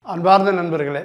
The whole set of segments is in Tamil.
அன்பார்ந்த நண்பர்களே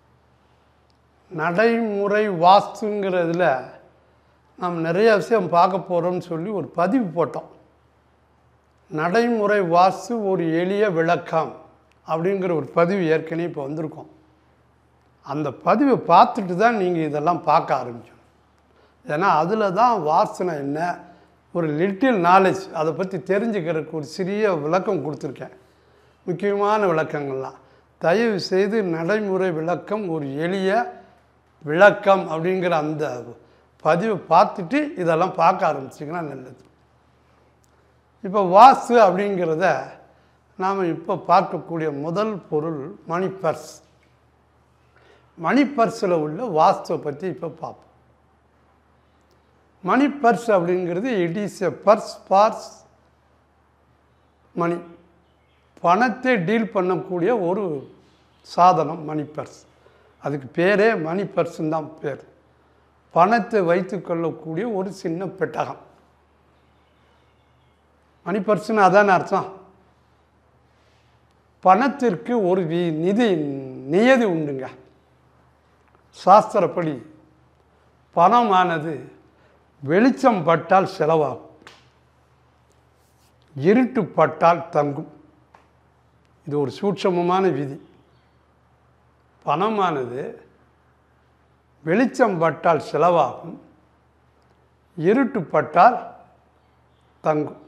நடைமுறை வாஸ்துங்கிறதுல நாம் நிறைய விஷயம் பார்க்க போகிறோம்னு சொல்லி ஒரு பதிவு போட்டோம் நடைமுறை வாஸ்து ஒரு எளிய விளக்கம் அப்படிங்கிற ஒரு பதிவு ஏற்கனவே இப்போ வந்திருக்கோம் அந்த பதிவை பார்த்துட்டு தான் நீங்கள் இதெல்லாம் பார்க்க ஆரம்பிக்கணும் ஏன்னா அதில் தான் வாசனை என்ன ஒரு லிட்டில் நாலேஜ் அதை பற்றி தெரிஞ்சுக்கிறதுக்கு ஒரு சிறிய விளக்கம் கொடுத்துருக்கேன் முக்கியமான விளக்கங்கள்லாம் தயவு செய்து நடைமுறை விளக்கம் ஒரு எளிய விளக்கம் அப்படிங்கிற அந்த பதிவை பார்த்துட்டு இதெல்லாம் பார்க்க ஆரம்பிச்சிங்கன்னா நல்லது இப்போ வாஸ்து அப்படிங்கிறத நாம் இப்போ பார்க்கக்கூடிய முதல் பொருள் மணி பர்ஸ் மணி பர்ஸில் உள்ள வாஸ்துவை பற்றி இப்போ பார்ப்போம் மணி பர்ஸ் அப்படிங்கிறது it is a purse purse money பணத்தை டீல் பண்ணக்கூடிய ஒரு சாதனம் மணி பர்ஸ் அதுக்கு பேரே மணி பர்ஸுன்னு தான் பேர் பணத்தை வைத்து கொள்ளக்கூடிய ஒரு சின்ன பெட்டகம் மணி பர்ஸுன்னு அதான அர்த்தம் பணத்திற்கு ஒரு வி- நிதி நியதி உண்டுங்க சாஸ்திரப்படி பணமானது வெளிச்சம் பட்டால் செலவாகும் இருட்டு பட்டால் தங்கும் இது ஒரு சூட்சமமான விதி பணமானது வெளிச்சம் பட்டால் செலவாகும் இருட்டு பட்டால் தங்கும்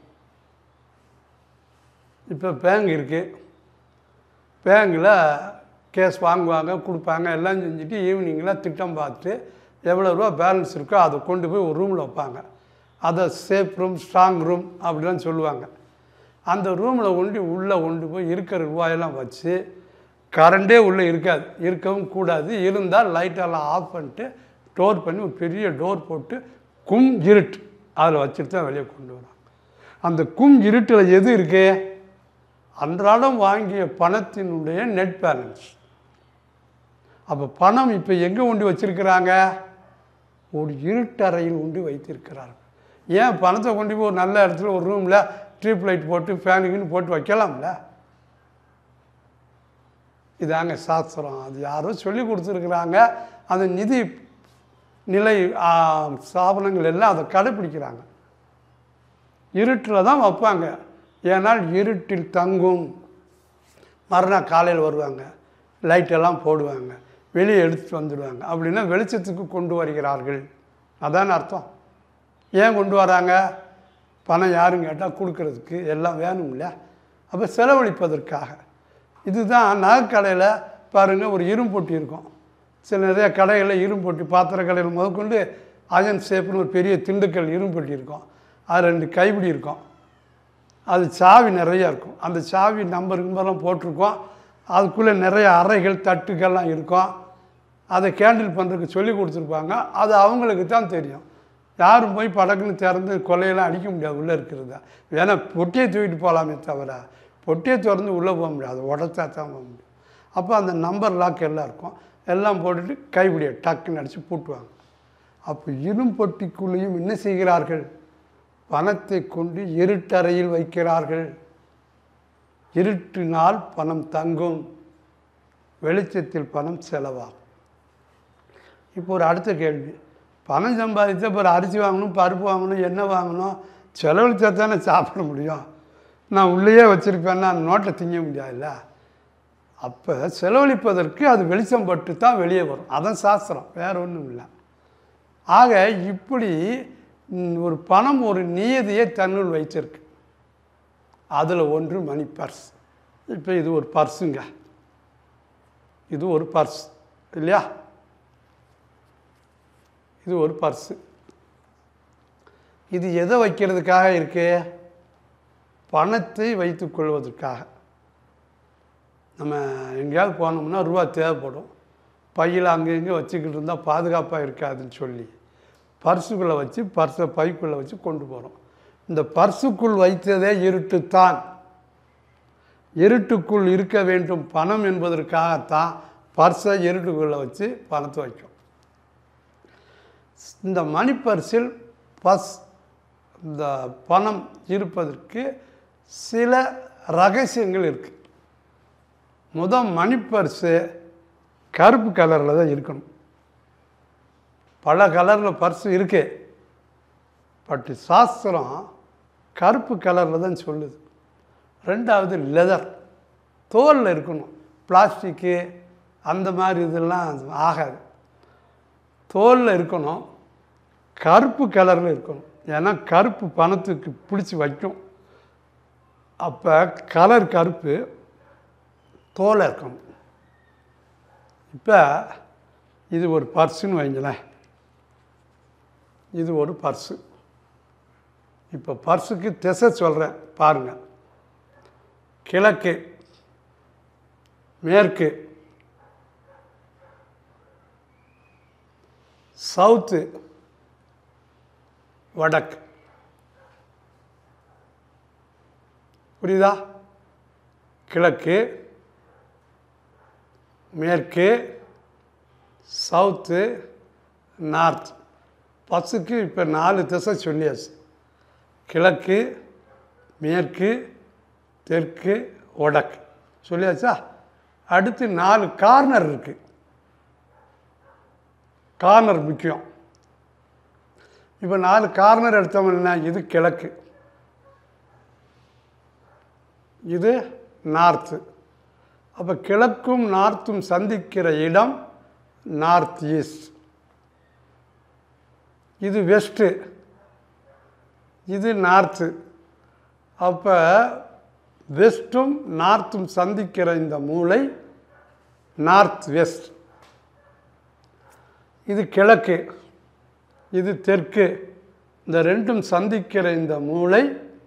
இப்போ பேங்க் இருக்குது பேங்கில் கேஸ் வாங்குவாங்க கொடுப்பாங்க எல்லாம் செஞ்சுட்டு ஈவினிங்கில் திட்டம் பார்த்துட்டு எவ்வளோ ரூபா பேலன்ஸ் இருக்கோ அதை கொண்டு போய் ஒரு ரூமில் வைப்பாங்க அதை சேஃப் ரூம் ஸ்ட்ராங் ரூம் அப்படிலாம் சொல்லுவாங்க அந்த ரூமில் கொண்டு உள்ளே கொண்டு போய் இருக்கிற ரூபாயெல்லாம் வச்சு கரண்டே உள்ளே இருக்காது இருக்கவும் கூடாது இருந்தால் லைட்டெல்லாம் ஆஃப் பண்ணிட்டு டோர் பண்ணி ஒரு பெரிய டோர் போட்டு கும் இருட்டு அதில் வச்சுட்டு தான் வெளியே கொண்டு வராங்க அந்த கும் இருட்டில் எது இருக்கு அன்றாடம் வாங்கிய பணத்தினுடைய நெட் பேலன்ஸ் அப்போ பணம் இப்போ எங்கே கொண்டு வச்சிருக்கிறாங்க ஒரு இருட்டறையில் கொண்டு வைத்திருக்கிறார்கள் ஏன் பணத்தை கொண்டு போய் ஒரு நல்ல இடத்துல ஒரு ரூமில் ட்ரீப் லைட் போட்டு ஃபேனுக்குன்னு போட்டு வைக்கலாம்ல இதாங்க சாஸ்திரம் அது யாரோ சொல்லி கொடுத்துருக்குறாங்க அந்த நிதி நிலை ஆ, ஸ்தாபனங்கள் எல்லாம் அதை கடைப்பிடிக்கிறாங்க இருட்டில் தான் வைப்பாங்க ஏனால் இருட்டில் தங்கும் மறுநாள் காலையில் வருவாங்க லைட்டெல்லாம் போடுவாங்க வெளியே எடுத்துட்டு வந்துடுவாங்க அப்படின்னா வெளிச்சத்துக்கு கொண்டு வருகிறார்கள் அதான் அர்த்தம் ஏன் கொண்டு வராங்க பணம் யாரும் கேட்டால் கொடுக்கறதுக்கு எல்லாம் வேணும்ல அப்போ செலவழிப்பதற்காக இதுதான் நகைக்கடையில் பாருங்கள் ஒரு இரும்பொட்டி இருக்கும் சில நிறைய கடைகளில் இரும்பொட்டி பாத்திர கடையில் முதற்கொண்டு அயன் ஷேப்னு ஒரு பெரிய திண்டுக்கல் இரும்பொட்டி இருக்கும் அது ரெண்டு கைப்பிடி இருக்கும் அது சாவி நிறைய இருக்கும் அந்த சாவி நம்பர் கிம்பர்லாம் போட்டிருக்கோம் அதுக்குள்ளே நிறைய அறைகள் தட்டுகள்லாம் இருக்கும் அதை கேண்டில் பண்ணுறதுக்கு சொல்லி கொடுத்துருப்பாங்க அது அவங்களுக்கு தான் தெரியும் யாரும் போய் படக்குன்னு திறந்து கொள்ளையெல்லாம் அடிக்க முடியாது உள்ளே இருக்கிறத வேணா பொட்டியை தூக்கிட்டு போகலாமே தவிர பொட்டியை திறந்து உள்ளே போக முடியாது உடச்சா தான் போக முடியும் அப்போ அந்த நம்பர் லாக் எல்லாம் இருக்கும் எல்லாம் போட்டுட்டு கைப்பிடியை டக்குன்னு அடித்து பூட்டுவாங்க அப்போ இரும்பொட்டிக்குள்ளேயும் என்ன செய்கிறார்கள் பணத்தை கொண்டு இருட்டறையில் வைக்கிறார்கள் இருட்டினால் பணம் தங்கும் வெளிச்சத்தில் பணம் செலவாகும் இப்போ ஒரு அடுத்த கேள்வி பணம் சம்பாதிச்சா இப்போ ஒரு அரிசி வாங்கணும் பருப்பு வாங்கணும் எண்ணெய் வாங்கணும் செலவழிச்சா தானே சாப்பிட முடியும் நான் உள்ளேயே வச்சுருப்பேன்னா நோட்டை திங்க முடியாதுல்ல அப்போ செலவழிப்பதற்கு அது வெளிச்சம் பட்டு தான் வெளியே வரும் அதான் சாஸ்திரம் வேற ஒன்றும் இல்லை ஆக இப்படி ம், ஒரு பணம் ஒரு நியதியை தன்னுள் வைத்திருக்கு அதில் ஒன்று மணி பர்ஸ் இப்போ இது ஒரு பர்ஸுங்க இது ஒரு பர்ஸ் இல்லையா இது ஒரு பர்ஸு இது எதை வைக்கிறதுக்காக இருக்கு பணத்தை வைத்துக் கொள்வதற்காக நம்ம எங்கேயாவது போனோம்னா ரூபா தேவைப்படும் பையில் அங்கே இங்கே வச்சுக்கிட்டு இருந்தால் பாதுகாப்பாக இருக்காதுன்னு சொல்லி பர்ஸுக்குள்ளே வச்சு பர்ஸை பைக்குள்ளே வச்சு கொண்டு போகிறோம் இந்த பர்ஸுக்குள் வைத்ததே இருட்டுத்தான் இருட்டுக்குள் இருக்க வேண்டும் பணம் என்பதற்காகத்தான் பர்ஸை இருட்டுக்குள்ளே வச்சு பணத்தை வைக்கும் இந்த மணி பர்ஸில் பஸ் இந்த பணம் இருப்பதற்கு சில ரகசியங்கள் இருக்குது முத மணி பர்ஸு கருப்பு கலரில் தான் இருக்கணும் பல கலரில் பர்ஸு இருக்கு பட் சாஸ்திரம் கருப்பு கலரில் தான் சொல்லுது ரெண்டாவது லெதர் தோலில் இருக்கணும் பிளாஸ்டிக்கு அந்த மாதிரி இதெல்லாம் ஆகாது தோலில் இருக்கணும் கருப்பு கலரில் இருக்கணும் ஏன்னா கருப்பு பணத்துக்கு பிடிச்சி வைக்கும் அப்போ கலர் கருப்பு தோலை இருக்கணும் இப்போ இது ஒரு பர்ஸுன்னு வைங்களேன் இது ஒரு பர்ஸு இப்போ பர்ஸுக்கு திசை சொல்கிறேன் பாருங்கள் கிழக்கு மேற்கு சவுத்து வடக்கு புரியுதா கிழக்கு மேற்கு சவுத்து நார்த் பஸ்ஸுக்கு இப்போ நாலு திசை சொல்லியாச்சு கிழக்கு மேற்கு தெற்கு வடக்கு சொல்லியாச்சா அடுத்து நாலு கார்னர் இருக்குது கார்னர் முக்கியம் இப்போ நாலு கார்னர் எடுத்தோம்னா இது கிழக்கு இது நார்த்து அப்போ கிழக்கும் நார்த்தும் சந்திக்கிற இடம் நார்த் ஈஸ்ட் இது வெஸ்ட்டு இது நார்த்து அப்போ வெஸ்ட்டும் நார்த்தும் சந்திக்கிற இந்த மூளை நார்த் வெஸ்ட் இது கிழக்கு இது தெற்கு இந்த ரெண்டும் சந்திக்கிற இந்த மூளை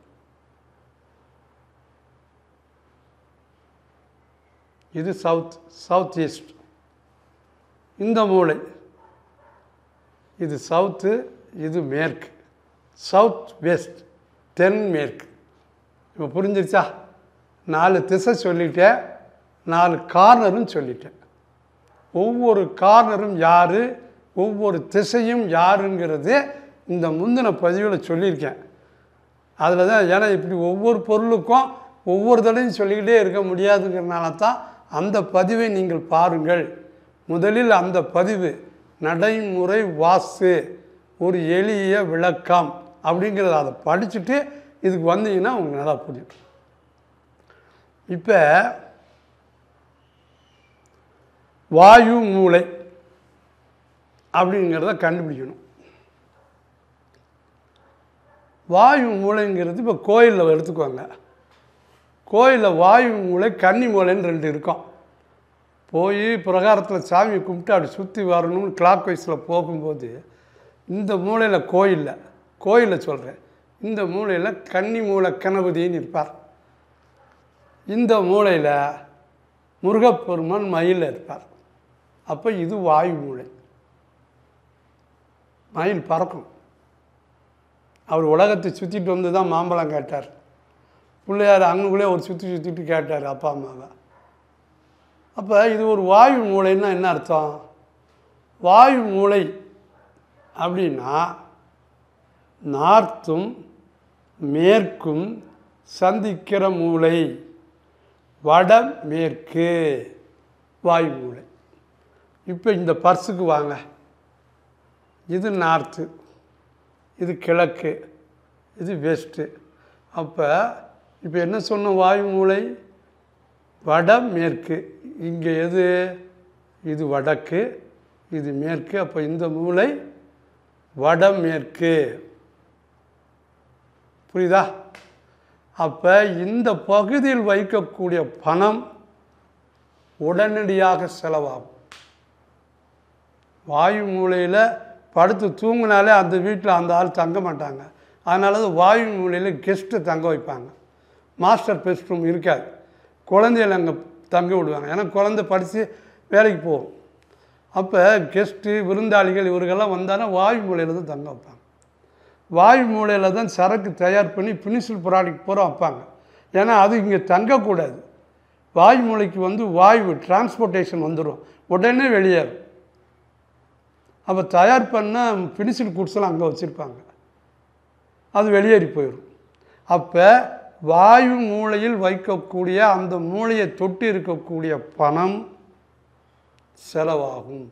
இது சவுத் சவுத் ஈஸ்ட் இந்த மூளை இது சவுத்து இது மேற்கு சவுத் வெஸ்ட் தென் மேற்கு இப்போ புரிஞ்சிருச்சா நாலு திசை சொல்லிட்டேன் நாலு கார்னரும் சொல்லிட்டேன் ஒவ்வொரு கார்னரும் யார் ஒவ்வொரு திசையும் யாருங்கிறது இந்த முந்தின பதிவில் சொல்லியிருக்கேன் அதில் தான் ஏன்னா இப்படி ஒவ்வொரு பொருளுக்கும் ஒவ்வொரு தடவையும் சொல்லிக்கிட்டே இருக்க முடியாதுங்கிறனால தான் அந்த பதிவை நீங்கள் பாருங்கள் முதலில் அந்த பதிவு நடைமுறை வாசு ஒரு எளிய விளக்கம் அப்படிங்கிறத அதை படிச்சுட்டு இதுக்கு வந்தீங்கன்னா உங்களுக்கு நல்லா புரியும் இப்போ வாயு மூளை அப்படிங்கிறத கண்டுபிடிக்கணும் வாயு மூளைங்கிறது இப்போ கோயிலில் எடுத்துக்கோங்க கோயிலில் வாயு மூளை கன்னி மூளைன்னு ரெண்டு இருக்கும் போய் பிரகாரத்தில் சாமி கும்பிட்டு அப்படி சுற்றி வரணும்னு கிளாக் வைஸில் போகும்போது இந்த மூலையில் கோயிலில் கோயிலில் சொல்கிறேன் இந்த மூலையில் கன்னி மூளை கணபதின்னு இருப்பார் இந்த மூலையில் முருகப்பெருமான் மயில் இருப்பார் அப்போ இது வாயு மூளை மயில் பறக்கும் அவர் உலகத்தை சுற்றிட்டு வந்து தான் மாம்பழம் கேட்டார் பிள்ளையார் அங்கனுக்குள்ளே ஒரு சுற்றி சுற்றிட்டு கேட்டார் அப்பா அம்மாவை அப்போ இது ஒரு வாயு மூளைன்னா என்ன அர்த்தம் வாயு மூளை அப்படின்னா நார்த்தும் மேற்கும் சந்திக்கிற மூளை வட மேற்கு வாயு மூளை இப்போ இந்த பர்ஸுக்கு வாங்க இது நார்த்து இது கிழக்கு இது வெஸ்ட்டு அப்போ இப்போ என்ன சொன்ன வாயு மூளை வட மேற்கு இங்கே எது இது வடக்கு இது மேற்கு அப்போ இந்த மூளை வடமேற்கு புரியுதா அப்போ இந்த பகுதியில் வைக்கக்கூடிய பணம் உடனடியாக செலவாகும் வாயு மூலையில் படுத்து தூங்கினாலே அந்த வீட்டில் அந்த ஆள் தங்க மாட்டாங்க அதனால தான் வாயு மூலையில் கெஸ்ட்டு தங்க வைப்பாங்க மாஸ்டர் பெஸ்ட் ரூம் இருக்காது குழந்தைகள் அங்கே தங்க விடுவாங்க ஏன்னா குழந்தை படித்து வேலைக்கு போகும் அப்போ கெஸ்ட்டு விருந்தாளிகள் இவர்களெல்லாம் வந்தாலும் வாயு மூலையில் தான் தங்க வைப்பாங்க வாயு மூலையில் தான் சரக்கு தயார் பண்ணி பினிஷில் ப்ராடக்ட் பூரா வைப்பாங்க ஏன்னா அது இங்கே தங்கக்கூடாது வாயு மூலைக்கு வந்து வாயு டிரான்ஸ்போர்ட்டேஷன் வந்துடும் உடனே வெளியேறும் அப்போ தயார் பண்ண பினிஷில் குட்ஸ்லாம் அங்கே வச்சுருப்பாங்க அது வெளியேறி போயிடும் அப்போ வாயு மூலையில் வைக்கக்கூடிய அந்த மூளையை தொட்டு இருக்கக்கூடிய பணம் செலவாகும்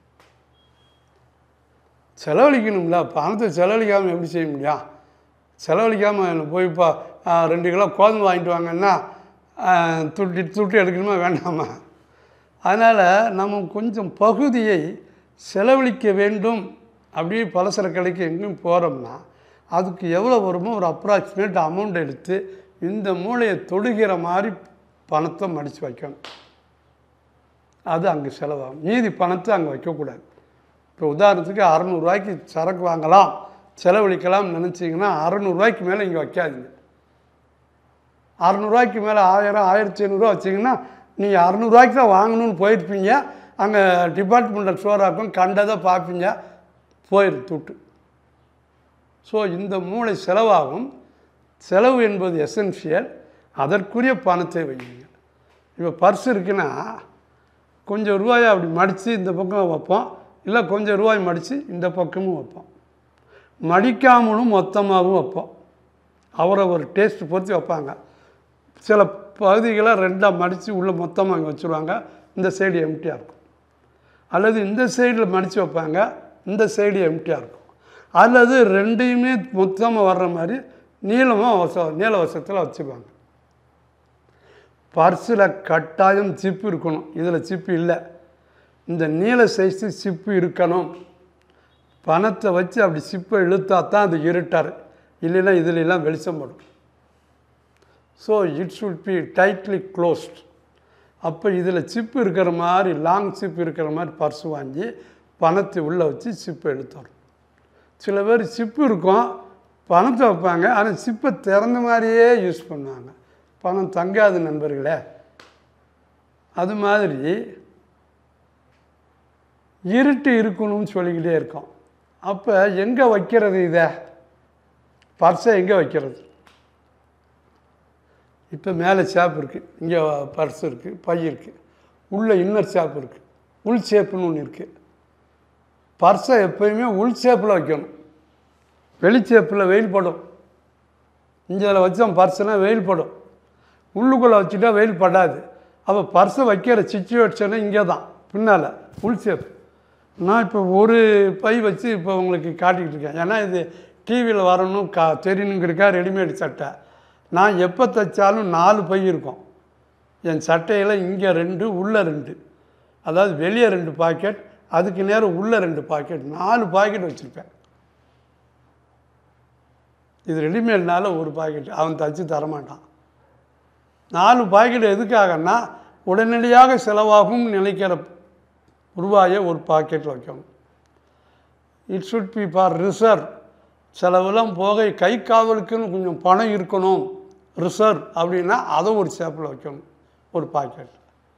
செலவழிக்கணும்ல பணத்தை செலவழிக்காமல் எப்படி செய்ய முடியும் செலவழிக்காமல் போய் இப்போ ரெண்டு கிலோ கோதுமை வாங்கிட்டு வாங்கன்னா ஆ, துட்டி துட்டு எடுக்கணுமா வேண்டாமா அதனால் நம்ம கொஞ்சம் பகுதியை செலவழிக்க வேண்டும் அப்படியே பலசர கடைக்கு எங்கேயும் போகிறோம்னா அதுக்கு எவ்வளோ வருமோ ஒரு அப்ராக்சிமேட் அமௌண்ட் எடுத்து இந்த மூளையை தொடுகிற மாதிரி பணத்தை மடித்து வைக்கணும் அது அங்கே செலவாகும் மீதி பணத்தை அங்கே வைக்கக்கூடாது இப்போ உதாரணத்துக்கு அறநூறுவாய்க்கு சரக்கு வாங்கலாம் செலவழிக்கலாம்னு நினச்சிங்கன்னா அறநூறுவாய்க்கு மேலே இங்கே வைக்காதீங்க அறநூறுவாய்க்கு மேலே ஆயிரம் ஆயிரத்தி ஐநூறுரூவா வச்சிங்கன்னா நீங்கள் அறநூறுவாய்க்கு தான் வாங்கணும்னு போயிருப்பீங்க அங்கே டிபார்ட்மெண்டல் ஸ்டோராக்கும் கண்டதை பார்ப்பீங்க போயிடும் துட்டு ஸோ இந்த மூளை செலவாகும் செலவு என்பது எசென்ஷியல் அதற்குரிய பணத்தை வைங்க இப்போ பர்ஸ் இருக்குன்னா கொஞ்சம் ரூபாயை அப்படி மடித்து இந்த பக்கம் வைப்போம் இல்லை கொஞ்சம் ரூபாய் மடித்து இந்த பக்கமும் வைப்போம் மடிக்காமலும் மொத்தமாகவும் வைப்போம் அவரை ஒரு டேஸ்ட் பொறுத்து வைப்பாங்க சில பகுதிகளை ரெண்டாக மடித்து உள்ளே மொத்தமாக அங்கே வச்சுருவாங்க இந்த சைடு எம்டியாக இருக்கும் அல்லது இந்த சைடில் மடித்து வைப்பாங்க இந்த சைடு எம்டியாக இருக்கும் அல்லது ரெண்டையுமே மொத்தமாக வர்ற மாதிரி நீளமாக வச நீள வசத்தில் வச்சுப்பாங்க பர்ஸில் கட்டாயம் சிப்பு இருக்கணும் இதில் சிப்பு இல்லை இந்த நீல சைஸு சிப்பு இருக்கணும் பணத்தை வச்சு அப்படி சிப்பை இழுத்தா தான் அது இருட்டார் இல்லைன்னா இதுல எல்லாம் வெளிச்சம் படும் so it should be tightly closed அப்போ இதில் சிப்பு இருக்கிற மாதிரி லாங் சிப்பு இருக்கிற மாதிரி பர்ஸ் வாங்கி பணத்தை உள்ளே வச்சு சிப்பை எடுத்துறோம் சில பேர் சிப்பு இருக்கும் பணத்தை வைப்பாங்க ஆனால் சிப்பை திறந்த மாதிரியே யூஸ் பண்ணுவாங்க பணம் தங்காது நண்பர்களே அது மாதிரி இருட்டு இருக்கணும்னு சொல்லிக்கிட்டே இருக்கோம் அப்போ எங்கே வைக்கிறது இதை பர்ஸை எங்கே வைக்கிறது இப்போ மேலே சேப் இருக்குது இங்கே பர்ஸ் இருக்குது பை இருக்குது உள்ளே இன்னர் சேப் இருக்குது உள் சேப்புன்னு ஒன்று இருக்குது பர்ஸை எப்பயுமே உள் சேப்பில் வைக்கணும் வெளி சேப்பில் வெயில் படும் இங்கே வச்சோம் பர்ஸ்னால் வெயில் படும் உள்ளுக்குள்ளே வச்சுட்டா வெயில் படாது அப்போ பர்ஸை வைக்கிற சுச்சுவேஷனு இங்கே தான் பின்னால் உள் சேப் நான் இப்போ ஒரு பை வச்சு இப்போ உங்களுக்கு காட்டிக்கிட்டு இருக்கேன் ஏன்னா இது டிவியில் வரணும் கா தெரியணுங்கிறக்கா ரெடிமேட் சட்டை நான் எப்போ தைச்சாலும் நாலு பை இருக்கும் என் சட்டையில் இங்கே ரெண்டு உள்ளே ரெண்டு அதாவது வெளியே ரெண்டு பாக்கெட் அதுக்கு நேரம் உள்ளே ரெண்டு பாக்கெட் நாலு பாக்கெட் வச்சுருப்பேன் இது ரெடிமேட்னால ஒரு பாக்கெட் அவன் தச்சு தரமாட்டான் நாலு பாக்கெட் எதுக்காகன்னா உடனடியாக செலவாகும் நினைக்கிற ரூபாயை ஒரு பாக்கெட்டில் வைக்கணும் it should be for reserve செலவெல்லாம் போக கை காவலுக்குன்னு கொஞ்சம் பணம் இருக்கணும் ரிசர்வ் அப்படின்னா அதை ஒரு சேப்பில் வைக்கணும் ஒரு பாக்கெட்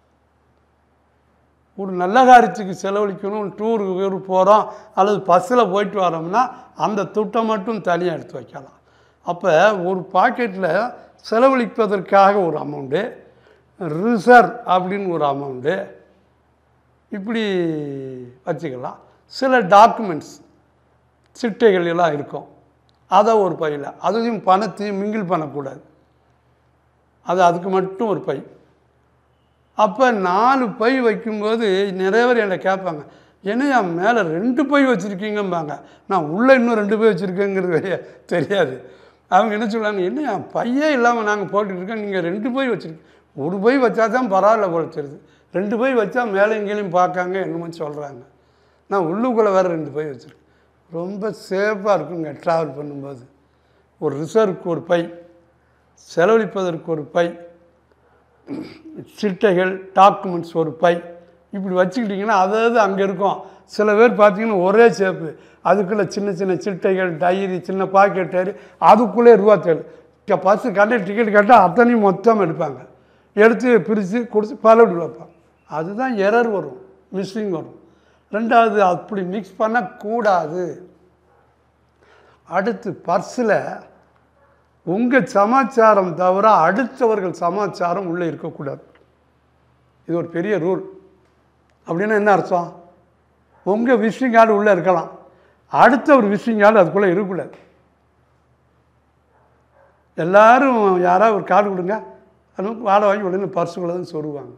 ஒரு நல்ல காரியத்துக்கு செலவழிக்கணும் டூருக்கு போகிறோம் அல்லது பஸ்ஸில் போயிட்டு வரோம்னா அந்த துட்டை மட்டும் தனியாக எடுத்து வைக்கலாம் அப்போ ஒரு பாக்கெட்டில் செலவழிப்பதற்காக ஒரு அமௌண்ட்டு ரிசர்வ் அப்படின்னு ஒரு அமௌண்ட்டு இப்படி வச்சுக்கலாம் சில டாக்குமெண்ட்ஸ் சிட்டைகள் எல்லாம் இருக்கும் அதை ஒரு பையில் அதையும் பணத்தையும் மிங்கிள் பண்ணக்கூடாது அது அதுக்கு மட்டும் ஒரு பை அப்போ நாலு பை வைக்கும்போது நிறைய பேர் என்னை கேட்பாங்க என்னையா மேலே ரெண்டு பை வச்சுருக்கீங்கம்பாங்க நான் உள்ளே இன்னும் ரெண்டு பை வச்சுருக்கேங்கிறது வெளியே தெரியாது அவங்க என்ன சொல்லுவாங்க என்னையா பையே இல்லாமல் நாங்கள் போட்டுட்ருக்கோம் நீங்கள் ரெண்டு பை வச்சுருக்கீங்க ஒரு பை வச்சா தான் பரவாயில்ல போல தெரியுது ரெண்டு பை வச்சா மேலே எங்கேயும் பார்க்காங்க என்னமோ சொல்கிறாங்க நான் உள்ளுக்குள்ளே வேறு ரெண்டு பை வச்சுருக்கேன் ரொம்ப சேஃபாக இருக்குங்க ட்ராவல் பண்ணும்போது ஒரு ரிசர்வ்க்கு ஒரு பை செலவழிப்பதற்கு ஒரு பை சிட்டைகள் டாக்குமெண்ட்ஸ் ஒரு பை இப்படி வச்சுக்கிட்டிங்கன்னா அதாவது அங்கே இருக்கும் சில பேர் பார்த்தீங்கன்னா ஒரே சேப்பு அதுக்குள்ளே சின்ன சின்ன சிட்டைகள் டைரி சின்ன பாக்கெட்டு அதுக்குள்ளே ரூபா தேடு இப்போ பஸ்ஸு கண்ட டிக்கெட் கட்டால் அத்தனையும் மொத்தம் எடுப்பாங்க எடுத்து பிரித்து கொடுத்து பலவிடு வைப்பாங்க அதுதான் எரர் வரும் மிஸ்ஸிங் வரும் ரெண்டாவது அப்படி மிக்ஸ் பண்ணக்கூடாது அடுத்து பர்ஸில் உங்கள் சமாச்சாரம் தவிர அடுத்தவர்கள் சமாச்சாரம் உள்ளே இருக்கக்கூடாது இது ஒரு பெரிய ரூல் அப்படின்னா என்ன அர்த்தம் உங்கள் விசிட்டிங் கார்டு உள்ளே இருக்கலாம் அடுத்த ஒரு விசிட்டிங் கார்டு அதுக்குள்ளே இருக்கக்கூடாது எல்லாரும் யாராவது ஒரு கார்டு கொடுங்க அது வாழை வாங்கி உடனே பர்சுக்குள்ளே தான் சொருவாங்க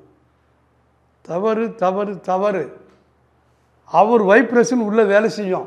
தவறு தவறு தவறு அவர் வைப்ரேஷன் உள்ளே வேலை செய்யும்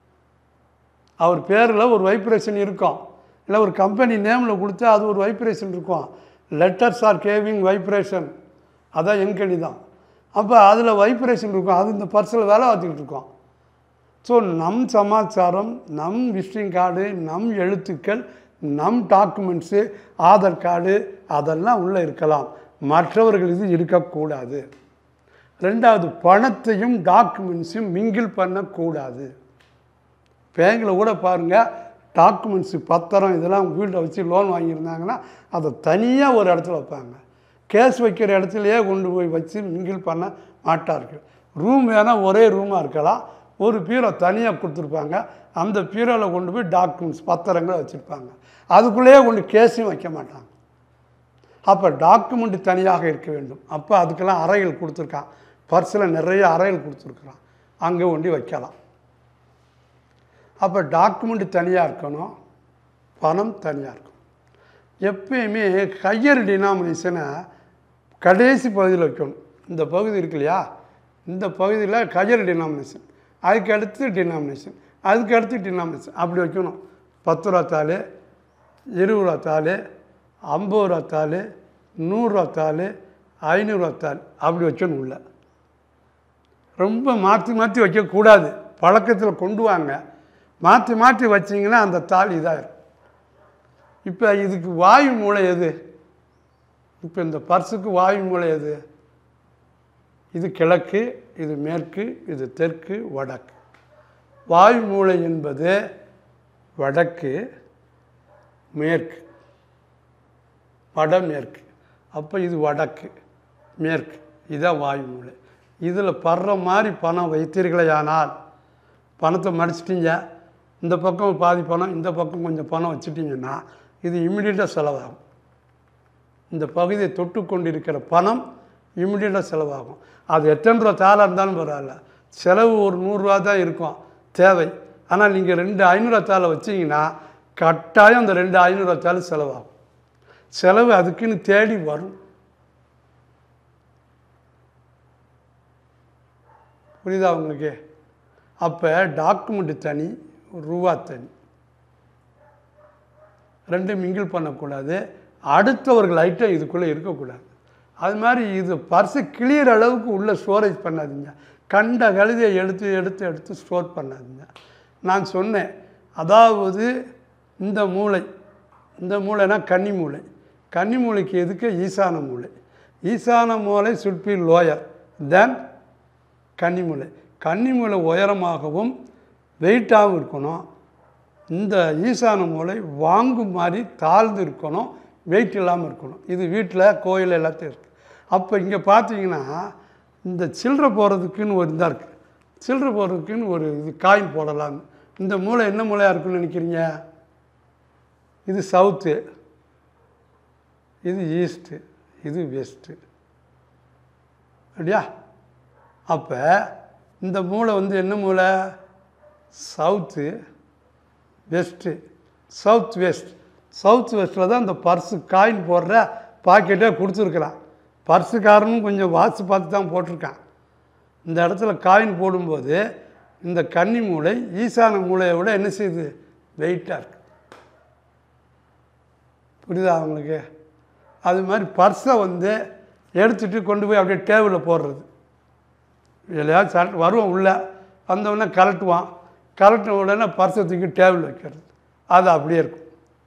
அவர் பேரில் ஒரு வைப்ரேஷன் இருக்கும் இல்லை ஒரு கம்பெனி நேமில் கொடுத்தா அது ஒரு வைப்ரேஷன் இருக்கும் லெட்டர்ஸ் ஆர் கேவிங் வைப்ரேஷன் அதான் எண்கணி தான் அப்போ அதில் வைப்ரேஷன் இருக்கும் அது இந்த பர்ஸில் வேலை பார்த்துக்கிட்டு இருக்கோம் ஸோ நம் சமாச்சாரம் நம் விசிட்டிங் கார்டு நம் எழுத்துக்கள் நம் டாக்குமெண்ட்ஸு ஆதார் கார்டு அதெல்லாம் உள்ளே இருக்கலாம் மற்றவர்கள் இது இருக்கக்கூடாது ரெண்டாவது பணத்தையும் டாக்குமெண்ட்ஸையும் மிங்கிள் பண்ணக்கூடாது பேங்கில் கூட பாருங்கள் டாக்குமெண்ட்ஸு பத்திரம் இதெல்லாம் வீட்டில் வச்சு லோன் வாங்கியிருந்தாங்கன்னா அதை தனியாக ஒரு இடத்துல வைப்பாங்க கேஸ் வைக்கிற இடத்துலையே கொண்டு போய் வச்சு மிங்கிள் பண்ண மாட்டார்கள் ரூம் வேணால் ஒரே ரூமாக இருக்கலாம் ஒரு பீரோ தனியாக கொடுத்துருப்பாங்க அந்த பீரோவில் கொண்டு போய் டாக்குமெண்ட்ஸ் பத்திரங்களை வச்சுருப்பாங்க அதுக்குள்ளேயே கொண்டு கேஸையும் வைக்க மாட்டாங்க அப்போ டாக்குமெண்ட் தனியாக இருக்க வேண்டும் அப்போ அதுக்கெல்லாம் அறைகள் கொடுத்துருக்கான் பர்ஸில் நிறைய அறைகள் கொடுத்துருக்குறான் அங்கே கொண்டு வைக்கலாம் அப்போ டாக்குமெண்ட் தனியாக இருக்கணும் பணம் தனியாக இருக்கணும் எப்பயுமே ஹையர் டினாமினேஷனை கடைசி பகுதியில் வைக்கணும் இந்த பகுதி இருக்கு இல்லையா இந்த பகுதியில் ஹையர் டினாமினேஷன் அதுக்கு அடுத்து டினாமினேஷன் அதுக்கு அடுத்து டினாமினேஷன் அப்படி வைக்கணும் பத்து ரூபா தாள் இருபது ரூபா தாள் ஐம்பது ரூபா தாள் நூறுரூவா தாள் ஐநூறுரூவா தாள் அப்படி வைக்கணும் உள்ள ரொம்ப மாற்றி மாற்றி வைக்கக்கூடாது பழக்கத்தில் கொண்டு வாங்க மாற்றி மாற்றி வச்சிங்கன்னா அந்த தாள் இதாகிடும் இப்போ இதுக்கு வாயு மூளை எது இப்போ இந்த பர்ஸுக்கு வாயு மூளை எது இது கிழக்கு இது மேற்கு இது தெற்கு வடக்கு வாயு மூளை என்பது வடக்கு மேற்கு வடமேற்கு அப்போ இது வடக்கு மேற்கு இதான் வாயு மூளை இதில் படுற மாதிரி பணம் வைத்தீர்களேயானால் பணத்தை மடிச்சிட்டீங்க இந்த பக்கம் பாதி பணம் இந்த பக்கம் கொஞ்சம் பணம் வச்சுட்டிங்கன்னா இது இம்மிடியட்டாக செலவாகும் இந்த பகுதியை தொட்டு கொண்டிருக்கிற பணம் இம்மிடியட்டாக செலவாகும் அது எத்தனை ரூபா தாளாக இருந்தாலும் பரவாயில்ல செலவு ஒரு நூறுரூவா தான் இருக்கும் தேவை ஆனால் நீங்கள் ரெண்டு ஐநூறுவா தாளை வச்சிங்கன்னா கட்டாயம் அந்த ரெண்டு ஐநூறுவா தாள் செலவாகும் செலவு அதுக்குன்னு தேடி வரும் புரியுதா உங்களுக்கு அப்போ டாக்குமெண்ட் தனி ரூபா தனி ரெண்டும் மிங்கிள் பண்ணக்கூடாது அடுத்தவர்கள் ஐட்டம் இதுக்குள்ளே இருக்கக்கூடாது அது மாதிரி இது பர்ஸு கிளியர் அளவுக்கு உள்ள ஸ்டோரேஜ் பண்ணாதீங்க கண்ட கழுதியை எடுத்து எடுத்து எடுத்து ஸ்டோர் பண்ணாதீங்க நான் சொன்னேன் அதாவது இந்த மூளை இந்த மூளைனா கன்னி மூளை கன்னி மூளைக்கு எதுக்கு ஈசான மூளை ஈசான மூளை சுட் பி லோயர் தென் கன்னிமூலை கன்னிமூலை உயரமாகவும் வெயிட்டாகவும் இருக்கணும் இந்த ஈசான மூலை வாங்கும் மாதிரி தாழ்ந்து இருக்கணும் வெயிட் இல்லாமல் இருக்கணும் இது வீட்டில் கோயில் எல்லாத்தையும் இருக்குது அப்போ இங்கே பார்த்தீங்கன்னா இந்த சில்லறை போகிறதுக்குன்னு ஒரு இதாக இருக்குது சில்லறை போகிறதுக்குன்னு ஒரு இது காயின் போடலான்னு இந்த மூளை என்ன மூளையாக இருக்குன்னு நினைக்கிறீங்க இது சவுத்து இது ஈஸ்ட்டு இது வெஸ்ட்டு அப்படியா அப்போ இந்த மூளை வந்து என்ன மூளை south west south west south வெஸ்ட்டில் தான் இந்த பர்ஸு காயின் போடுற பாக்கெட்டே கொடுத்துருக்குறான் பர்ஸுக்காரனும் கொஞ்சம் வாட்ச் பார்த்து தான் போட்டிருக்கான் இந்த இடத்துல காயின் போடும்போது இந்த கன்னி மூளை ஈசான மூளையை விட என்ன செய்யுது வெயிட்டாக இருக்கு புரியுதா அவங்களுக்கு அது மாதிரி பர்ஸை வந்து எடுத்துகிட்டு கொண்டு போய் அப்படியே டேபிளில் போடுறது எல்லையாவது சரட்டு வருவான் உள்ளே வந்தவுடனே கலட்டுவான் கலட்டின உடனே பர்ஸை தூக்கி டேபிள் வைக்கிறது அது அப்படியே இருக்கும்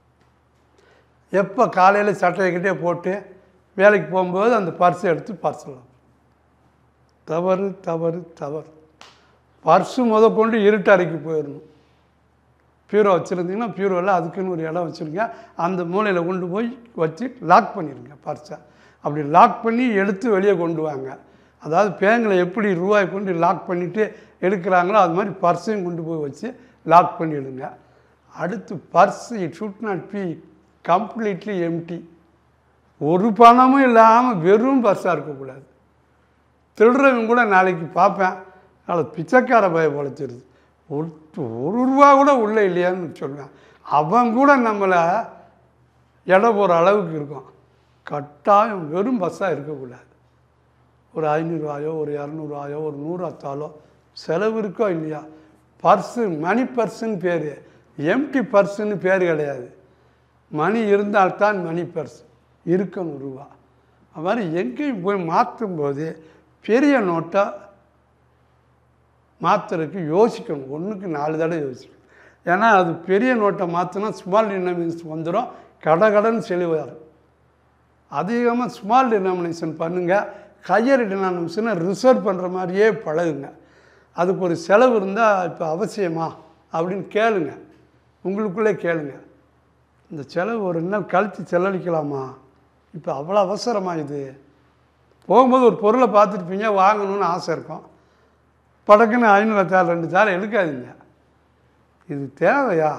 எப்போ காலையில் சட்டையக்கிட்டே போட்டு வேலைக்கு போகும்போது அந்த பர்ஸை எடுத்து பர்ஸில் தவறு தவறு தவறு பர்ஸு முத கொண்டு இருட்டு அறைக்கு போயிடணும் பியூரோ வச்சுருந்தீங்கன்னா பியூரோவில் அதுக்குன்னு ஒரு இடம் வச்சுருங்க அந்த மூலையில் கொண்டு போய் வச்சு லாக் பண்ணிடுங்க பர்ஸை அப்படி லாக் பண்ணி எடுத்து வெளியே கொண்டு வாங்க அதாவது பேங்கில் எப்படி ரூபாய் கொண்டு லாக் பண்ணிவிட்டு எடுக்கிறாங்களோ அது மாதிரி பர்ஸையும் கொண்டு போய் வச்சு லாக் பண்ணிவிடுங்க அடுத்து purse it should not be completely empty ஒரு பணமும் இல்லாமல் வெறும் பர்ஸாக இருக்கக்கூடாது திருடுறவங்க கூட நாளைக்கு பார்ப்பேன் நாளைக்கு பிச்சைக்கார பய பொழைச்சிருது ஒரு ஒரு ரூபா கூட உள்ளே இல்லையான்னு சொல்லுவேன் அவன் கூட நம்மளை எடை போகிற அளவுக்கு இருக்கும் கட்டாயம் வெறும் பஸ்ஸாக இருக்கக்கூடாது ஒரு ஐநூறுரூவாயோ ஒரு இரநூறுவாயோ ஒரு நூறு அத்தாலோ செலவு இருக்கோ இல்லையா பர்ஸு மணி பர்ஸுன்னு பேர் எம்டி பர்ஸுன்னு பேர் கிடையாது மணி இருந்தால்தான் மணி பர்ஸ் இருக்கணும் ரூபா அது மாதிரி எங்கேயும் போய் மாற்றும் போது பெரிய நோட்டை மாற்றுறதுக்கு யோசிக்கணும் ஒன்றுக்கு நாலு தடவை யோசிக்கணும் ஏன்னா அது பெரிய நோட்டை மாற்றினா ஸ்மால் டினாமினேஷன் வந்துடும் கடகடன் செலவார் அதிகமாக ஸ்மால் டினாமினேஷன் பண்ணுங்கள் ஹையர் டினாமினேஷனை ரிசர்வ் பண்ணுற மாதிரியே பழகுங்க அதுக்கு ஒரு செலவு இருந்தால் இப்போ அவசியமா அப்படின்னு கேளுங்க உங்களுக்குள்ளே கேளுங்க இந்த செலவு ஒரு ரெண்டு நாள் கழித்து செலவழிக்கலாமா இப்போ அவ்வளோ அவசரமா இது போகும்போது ஒரு பொருளை பார்த்துருப்பீங்க வாங்கணும்னு ஆசை இருக்கும் படக்குன்னு ஐநூறு தாள் ரெண்டு தாள் எடுக்காதீங்க இது தேவையா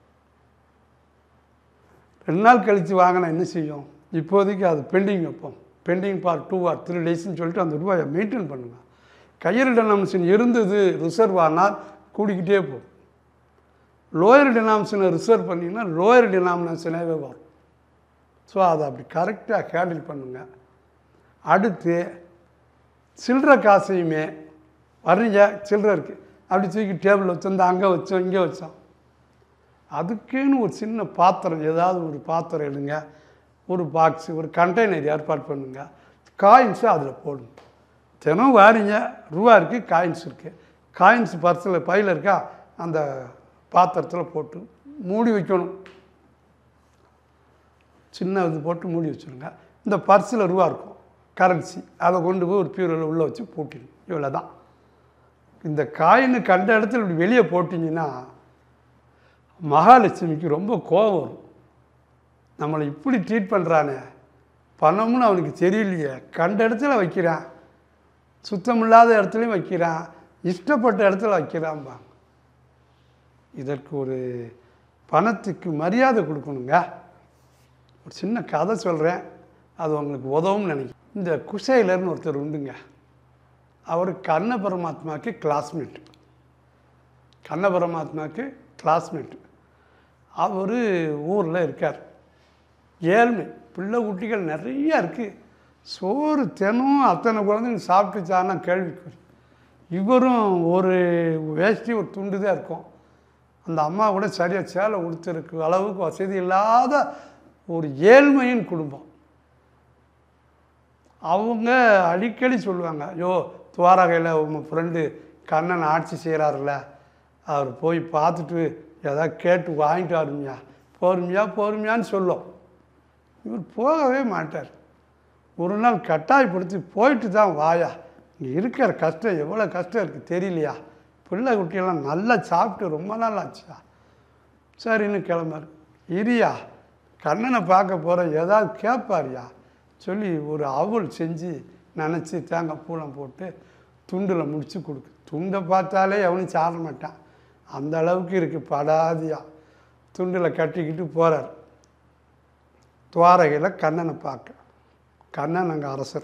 ரெண்டு நாள் கழித்து வாங்கினா என்ன செய்யும் இப்போதைக்கு அது பெண்டிங் வைப்போம் pending for two or three டேஸ்ன்னு சொல்லிட்டு அந்த ரூபாயை மெயின்டைன் பண்ணுங்கள் கையல் டெனாமினேஷன் இருந்தது ரிசர்வ் ஆனால் கூடிக்கிட்டே போகும் லோயர் டினாமினேஷனை ரிசர்வ் பண்ணிங்கன்னா லோயர் டினாமினேஷனாகவே வரும் ஸோ அதை அப்படி கரெக்டாக ஹேண்டில் பண்ணுங்கள் அடுத்து சில்லற காசையுமே வர்றீங்க சில்லற இருக்குது அப்படி தூக்கி டேபிள் வச்சிருந்தா அங்கே வச்சோம் இங்கே வச்சோம் அதுக்குன்னு ஒரு சின்ன பாத்திரம் ஏதாவது ஒரு பாத்திரம் எடுங்க ஒரு பாக்ஸ் ஒரு கண்டெய்னர் ஏற்பாடு பண்ணுங்க காயின்ஸை அதில் போடுங்க தினம் வாரிங்க ரூபா இருக்குது காயின்ஸ் இருக்குது காயின்ஸ் பர்ஸில் பையில் இருக்கா அந்த பாத்திரத்தில் போட்டு மூடி வைக்கணும் சின்ன இது போட்டு மூடி வச்சுருங்க இந்த பர்ஸில் ரூபா இருக்கும் கரன்சி அதை கொண்டு போய் ஒரு பியூரில் உள்ளே வச்சு பூட்டிடணும் இவ்வளோ தான் இந்த காயின்னு கண்ட இடத்துல இப்படி வெளியே போட்டிங்கன்னா மகாலட்சுமிக்கு ரொம்ப கோபம் வரும் நம்மளை இப்படி ட்ரீட் பண்ணுறானே பணம்னு அவனுக்கு தெரியலையே கண்ட இடத்துல வைக்கிறான் சுத்தமில்லாத இடத்துலையும் வைக்கிறான் இஷ்டப்பட்ட இடத்துல வைக்கிறான்பாங்க இதற்கு ஒரு பணத்துக்கு மரியாதை கொடுக்கணுங்க ஒரு சின்ன கதை சொல்கிறேன் அது உங்களுக்கு உதவும்னு நினைக்கிறேன் இந்த குசேலர்னு ஒருத்தர் உண்டுங்க அவர் கண்ண பரமாத்மாவுக்கு கிளாஸ்மேட் கண்ண பரமாத்மாவுக்கு கிளாஸ்மேட் அவர் ஊரில் இருக்கார் ஏழ்மை பிள்ளை குட்டிகள் நிறையா இருக்குது சோறு தினம் அத்தனை குழந்தைங்க சாப்பிட்டுச்சான்னா கேள்விக்குறி இவரும் ஒரு வேஷ்டி ஒரு துண்டு தான் இருக்கும் அந்த அம்மா கூட சரியாக சேலை உடுத்திருக்கு அளவுக்கு வசதி இல்லாத ஒரு ஏழ்மையின் குடும்பம் அவங்க அடிக்கடி சொல்லுவாங்க ஐயோ துவாரகையில் உங்கள் ஃப்ரெண்டு கண்ணன் ஆட்சி செய்கிறாருல்ல அவர் போய் பார்த்துட்டு ஏதாவது கேட்டு வாங்கிட்டு வருமியா போருமியா போருமியான்னு சொல்லும் இவர் போகவே மாட்டார் ஒரு நாள் கட்டாயப்படுத்தி போயிட்டு தான் வாயா இங்கே இருக்கிற கஷ்டம் எவ்வளோ கஷ்டம் இருக்குது தெரியலையா பிள்ளை குட்டியெல்லாம் நல்லா சாப்பிட்டு ரொம்ப நாள் ஆச்சுயா சரின்னு கிளம்பாரு இரியா கண்ணனை பார்க்க போகிற ஏதாவது கேட்பாரியா சொல்லி ஒரு அவல் செஞ்சு நினச்சி தேங்காய் பூலம் போட்டு துண்டில் முடிச்சு கொடுக்கு துண்டை பார்த்தாலே எவனும் சாட மாட்டான் அந்த அளவுக்கு இருக்குது படாதியா துண்டில் கட்டிக்கிட்டு போகிறார் துவாரகையில் கண்ணனை பார்க்க கண்ணன் அங்கே அரசர்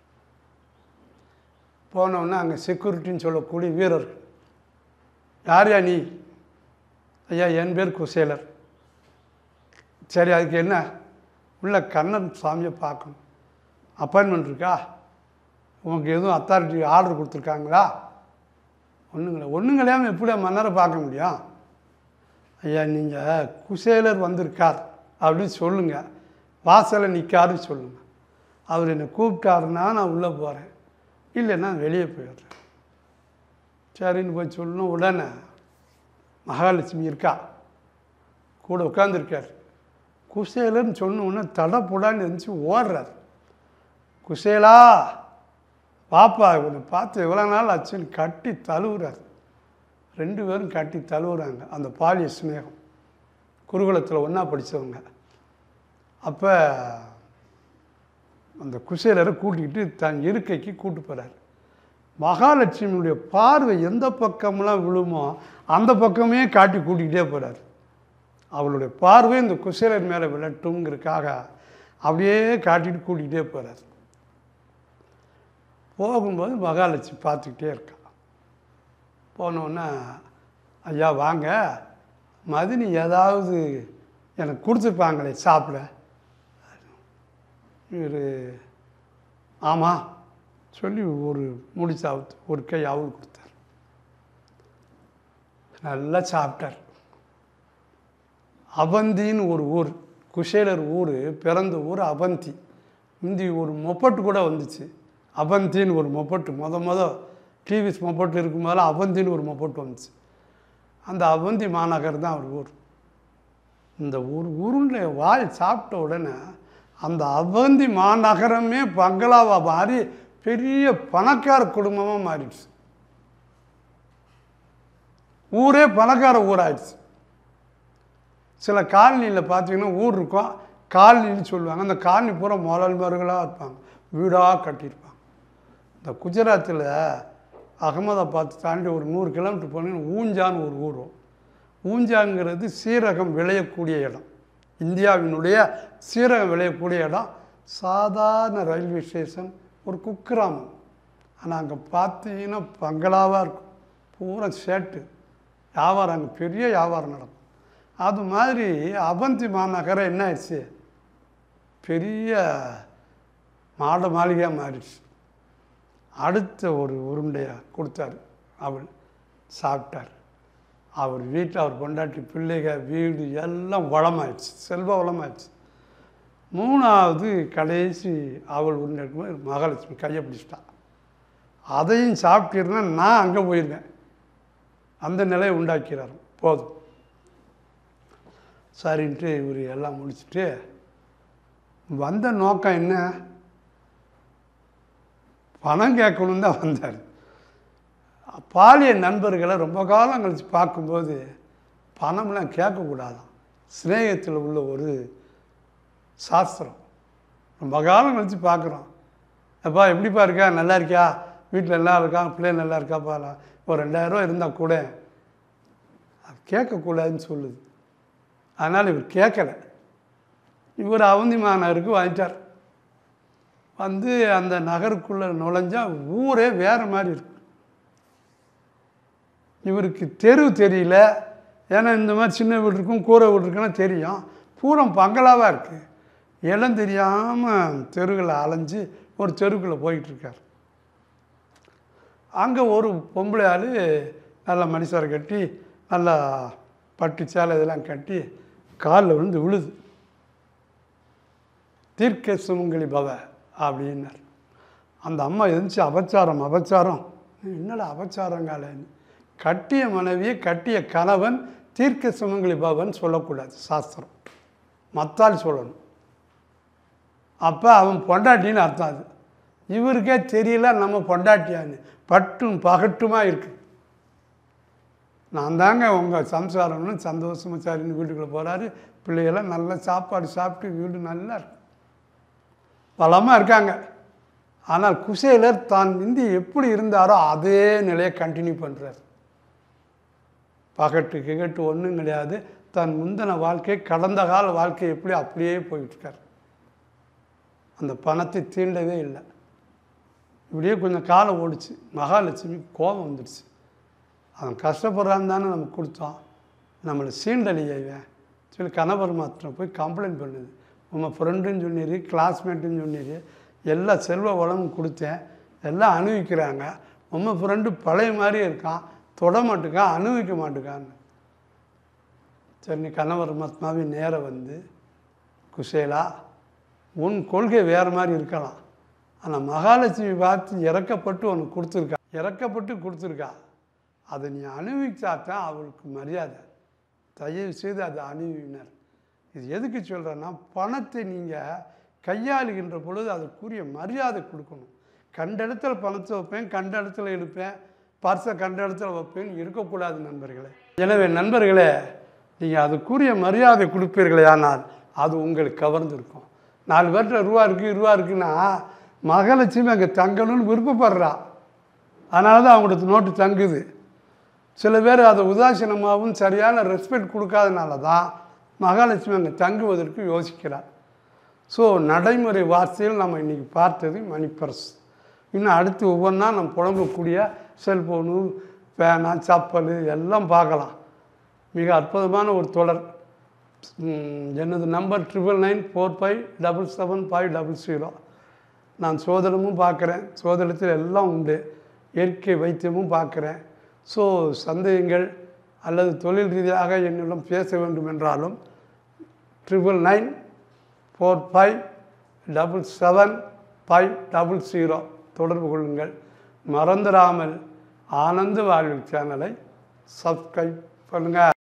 போனோன்னே அங்கே செக்யூரிட்டின்னு சொல்லக்கூடிய வீரர்கள் யார்யா நீ ஐயா என் பேர் குசேலர் சரி அதுக்கு என்ன உள்ள கண்ணன் சாமியை பார்க்கணும் அப்பாயின்மெண்ட் இருக்கா உனக்கு எதுவும் அத்தாரிட்டி ஆர்டர் கொடுத்துருக்காங்களா ஒன்றுங்களே ஒன்றும் கிடையாமல் எப்படி மன்னரை பார்க்க முடியும் ஐயா நீங்கள் குசேலர் வந்திருக்கார் அப்படின்னு சொல்லுங்கள் வாசலில் நிற்காருன்னு சொல்லுங்கள் அவர் என்னை கூப்பிட்டாருன்னா நான் உள்ளே போகிறேன் இல்லைன்னா வெளியே போயிடுறேன் சரின்னு போய் சொல்லணும் உடனே மகாலட்சுமி இருக்கா கூட உட்காந்துருக்கார் குசேலன்னு சொன்ன உடனே தடப்புடான்னு இருந்துச்சு ஓடுறார் குசேலா பாப்பா இவனை பார்த்து எவ்வளோ நாள் ஆச்சுன்னு கட்டி தழுவுறார் ரெண்டு பேரும் கட்டி தழுவுறாங்க அந்த பாலிய சிநேகம் குருகுலத்தில் ஒன்றா படித்தவங்க அப்போ அந்த குசேலரை கூட்டிக்கிட்டு தன் இருக்கைக்கு கூட்டு போகிறார் மகாலட்சுமியுடைய பார்வை எந்த பக்கம்லாம் விழுமோ அந்த பக்கமே காட்டி கூட்டிக்கிட்டே போகிறார் அவளுடைய பார்வை இந்த குசேலர் மேலே விழட்டுங்கிறதுக்காக அப்படியே காட்டிட்டு கூட்டிகிட்டே போகிறார் போகும்போது மகாலட்சுமி பார்த்துக்கிட்டே இருக்கா போனோன்னே ஐயா வாங்க மதினி ஏதாவது எனக்கு கொடுத்துருப்பாங்களே சாப்பிட இவர் ஆமாம் சொல்லி ஒரு முடிச்சு அவுத்து ஒரு கை அவள் கொடுத்தார் நல்லா சாப்பிட்டார் அவந்தின்னு ஒரு ஊர் குஷேலர் ஊர் பிறந்த ஊர் அவந்தி முந்தி ஒரு மொப்பட்டு கூட வந்துச்சு அவந்தின்னு ஒரு மொப்பட்டு முத முத டிவிஸ் மொப்பட்டு இருக்கும் போதெல்லாம் அவந்தின்னு ஒரு மொப்பட்டு வந்துச்சு அந்த அவந்தி மாநகர் தான் அவர் ஊர் இந்த ஒரு உருண்டை வாய் சாப்பிட்ட உடனே அந்த அவந்தி மாநகரமே பங்களாவா மாறி பெரிய பணக்கார குடும்பமாக மாறிடுச்சு ஊரே பணக்கார ஊராயிடுச்சு சில காலனியில் பார்த்தீங்கன்னா ஊர் இருக்கும் காலனின்னு சொல்லுவாங்க அந்த காலனி பூரா முதலாளிமார்களாக இருப்பாங்க வீடாக கட்டியிருப்பாங்க இந்த குஜராத்தில் அகமதாபாத் தாண்டி ஒரு நூறு கிலோமீட்டர் போனீங்கன்னா ஊஞ்சான்னு ஒரு ஊர் வரும். ஊஞ்சாங்கிறது சீரகம் விளையக்கூடிய இடம் இந்தியாவினுடைய சீரகம் விளையக்கூடிய இடம் சாதாரண ரயில்வே ஸ்டேஷன் ஒரு குக்கிராமம் ஆனால் அங்கே பார்த்தீங்கன்னா பங்களாவாக இருக்கும் பூரா ஷேட்டு வியாபாரம் அங்கே பெரிய வியாபாரம் நடக்கும் அது மாதிரி அவந்தி மாநகரம் என்ன ஆயிடுச்சு பெரிய மாட மாளிகையாக மாறிடுச்சு அடுத்த ஒரு உருண்டையை கொடுத்தாரு அவள் சாப்பிட்டார் அவர் வீட்டில் அவர் பொண்டாட்டி பிள்ளைக வீடு எல்லாம் வளமாயிடுச்சு செல்வ வளமாயிடுச்சு மூணாவது கடைசி அவள் உருண்டை இருக்கும்போது மகாலட்சுமி கையை பிடிச்சிட்டா அதையும் சாப்பிட்டிருந்தா நான் அங்கே போயிருக்கேன் அந்த நிலையை உண்டாக்கிறார் போதும் சரின்ட்டு இவர் எல்லாம் முடிச்சுட்டு வந்த நோக்கம் என்ன பணம் கேட்கணும் தான் வந்தார் பாலிய நண்பர்களை ரொம்ப காலம் கழித்து பார்க்கும்போது பணம்லாம் கேட்கக்கூடாதாம் சிநேகத்தில் உள்ள ஒரு சாஸ்திரம் ரொம்ப காலம் கழித்து பார்க்குறோம் அப்பா எப்படிப்பா இருக்கா நல்லா இருக்கியா வீட்டில் எல்லாம் இருக்கா பிள்ளை நல்லா இருக்காப்பா ஒரு ரெண்டாயிரரூவா இருந்தால் கூட அது கேட்கக்கூடாதுன்னு சொல்லுது அதனால் இவர் கேட்கல இவர் அவந்தி மாநகருக்கு வாங்கிட்டார் வந்து அந்த நகருக்குள்ளே நுழைஞ்சா ஊரே வேறு மாதிரி இருக்கு இவருக்கு தெரு தெரியல ஏன்னா இந்த மாதிரி சின்ன வீடு இருக்கும் கூரை வீடு இருக்குன்னா தெரியும் பூரம் பங்களாவாக இருக்குது இடம் தெரியாமல் தெருவில் அலைஞ்சு ஒரு தெருக்குள்ளே போயிட்டு இருக்கார் அங்கே ஒரு பொம்பளை ஆள் நல்ல மனுஷரை கட்டி நல்லா பட்டு சேலை இதெல்லாம் கட்டி காலில் விழுந்து விழுது தீர்க்க சுமங்கலி பவ அப்படின்னார் அந்த அம்மா எதிர்த்து அபச்சாரம் அபச்சாரம் என்னடா அபச்சாரங்காலன்னு கட்டிய மனைவியை கட்டிய கணவன் தீர்க்க சுமங்கலி பவன் சொல்லக்கூடாது சாஸ்திரம் மத்தால் சொல்லணும் அப்போ அவன் பொண்டாட்டின்னு அர்த்தம் அது இவருக்கே தெரியல நம்ம பொண்டாட்டியான்னு பட்டும் பகட்டுமா இருக்கு நான் தாங்க உங்கள் சம்சாரம்னு சந்தோஷமா சரின்னு வீட்டுக்குள்ளே போகிறாரு பிள்ளைகள்லாம் நல்லா சாப்பாடு சாப்பிட்டு வீடு நல்லா இருக்கு பலமாக இருக்காங்க ஆனால் குசேலர் தான் இந்தி எப்படி இருந்தாரோ அதே நிலையை கண்டினியூ பண்ணுறார் பகட்டு கிகட்டு ஒன்றும் கிடையாது தன் முந்தின வாழ்க்கை கடந்த கால வாழ்க்கை எப்படி அப்படியே போயிட்டுருக்கார் அந்த பணத்தை தீண்டவே இல்லை இப்படியே கொஞ்சம் காலம் ஓடிச்சு மகாலட்சுமி கோபம் வந்துடுச்சு அவன் கஷ்டப்படுறான்னு தானே நம்ம கொடுத்தோம் நம்மளை சீண்டலியவன் சொல்லி கணவர் மாத்திரம் போய் கம்ப்ளைண்ட் பண்ணுது உங்கள் ஃப்ரெண்டுன்னு சொன்னீர் கிளாஸ்மேட்டுன்னு சொன்னீர் எல்லா செல்வ வளமும் கொடுத்தேன் எல்லாம் அனுபவிக்கிறாங்க உங்கள் ஃப்ரெண்டு பழைய மாதிரியே இருக்கான் தொட மாட்டுக்கான் அனுபவிக்க மாட்டுக்கான்னு சரி நீ கணவர் மத்மாவி நேரம் வந்து குசேலா உன் கொள்கை வேறு மாதிரி இருக்கலாம் ஆனால் மகாலட்சுமி பார்த்து இறக்கப்பட்டு உனக்கு கொடுத்துருக்கா இறக்கப்பட்டு கொடுத்துருக்கா அதை நீ அனுபவிச்சா தான் அவளுக்கு மரியாதை தயவு செய்து அதை அனுபவினர் இது எதுக்கு சொல்கிறேன்னா பணத்தை நீங்கள் கையாளுகின்ற பொழுது அதுக்குரிய மரியாதை கொடுக்கணும் கண்ட இடத்துல பணத்தை வைப்பேன் கண்ட இடத்துல எடுப்பேன் பர்ஸை கண்ட இடத்துல வைப்பேன்னு இருக்கக்கூடாது நண்பர்களே எனவே நண்பர்களே நீங்கள் அதுக்குரிய மரியாதை கொடுப்பீர்களே ஆனால் அது உங்களுக்கு கவர்ந்துருக்கும் நாலு பேர்கிட்ட ரூபா இருக்குது ரூபா இருக்குன்னா மகாலட்சுமி அங்கே தங்கணும்னு விருப்பப்படுறா அதனால தான் அவங்களுக்கு நோட்டு தங்குது சில பேர் அதை உதாசீனமாகவும் சரியான ரெஸ்பெக்ட் கொடுக்காதனால தான் மகாலட்சுமி அங்கே தங்குவதற்கு யோசிக்கிறார் ஸோ நடைமுறை வார்த்தையில் நம்ம இன்றைக்கி பார்த்தது மணிப்பர்ஸ் இன்னும் அடுத்து ஒவ்வொன்றா நம்ம புழங்கக்கூடிய செல்ஃபோனு பேனா சப்பல் எல்லாம் பார்க்கலாம் மிக அற்புதமான ஒரு தொடர் ம், எனது number triple nine four five double seven five double zero நான் சோதனமும் பார்க்குறேன் சோதனத்தில் எல்லாம் உண்டு இயற்கை வைத்தியமும் பார்க்குறேன் ஸோ சந்தேகங்கள் அல்லது தொழில் ரீதியாக என்னிடம் பேச வேண்டும் என்றாலும் triple nine four five double seven five double zero தொடர்பு கொள்ளுங்கள் மறந்துடாமல் ஆனந்த வாழ்வு சேனலை சப்ஸ்கிரைப் பண்ணுங்கள்